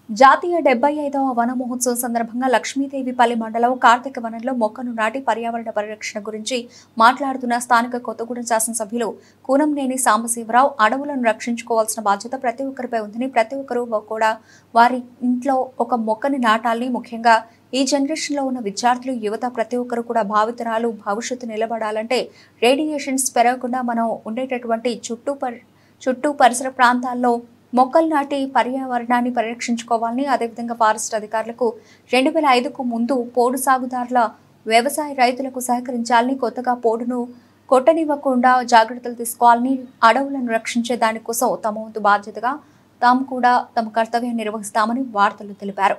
జాతీయ డెబ్బై ఐదవ వన మహోత్సవం సందర్భంగా లక్ష్మీదేవిపల్లి మండలం కార్తీక వనంలో మొక్కను నాటి పర్యావరణ పరిరక్షణ గురించి మాట్లాడుతున్న స్థానిక కొత్తగూడెం శాసనసభ్యులు కూనంనేని సాంబశివరావు అడవులను రక్షించుకోవాల్సిన బాధ్యత ప్రతి ఒక్కరిపై ఉందని ప్రతి ఒక్కరూ కూడా వారి ఇంట్లో ఒక మొక్కని నాటాలని ముఖ్యంగా ఈ జనరేషన్లో ఉన్న విద్యార్థులు యువత ప్రతి ఒక్కరు కూడా భావితరాలు భవిష్యత్తు నిలబడాలంటే రేడియేషన్స్ పెరగకుండా మనం ఉండేటటువంటి చుట్టూ పరి చుట్టూ పరిసర ప్రాంతాల్లో మొక్కలు నాటి పర్యావరణాన్ని పరిరక్షించుకోవాలని అదేవిధంగా ఫారెస్ట్ అధికారులకు రెండు వేల ఐదుకు ముందు పోడు సాగుదారుల వ్యవసాయ రైతులకు సహకరించాలని కొత్తగా పోడును కొట్టనివ్వకుండా జాగ్రత్తలు తీసుకోవాలని అడవులను రక్షించే దానికోసం తమ వంతు బాధ్యతగా తాము కూడా తమ కర్తవ్యం నిర్వహిస్తామని వార్తలు తెలిపారు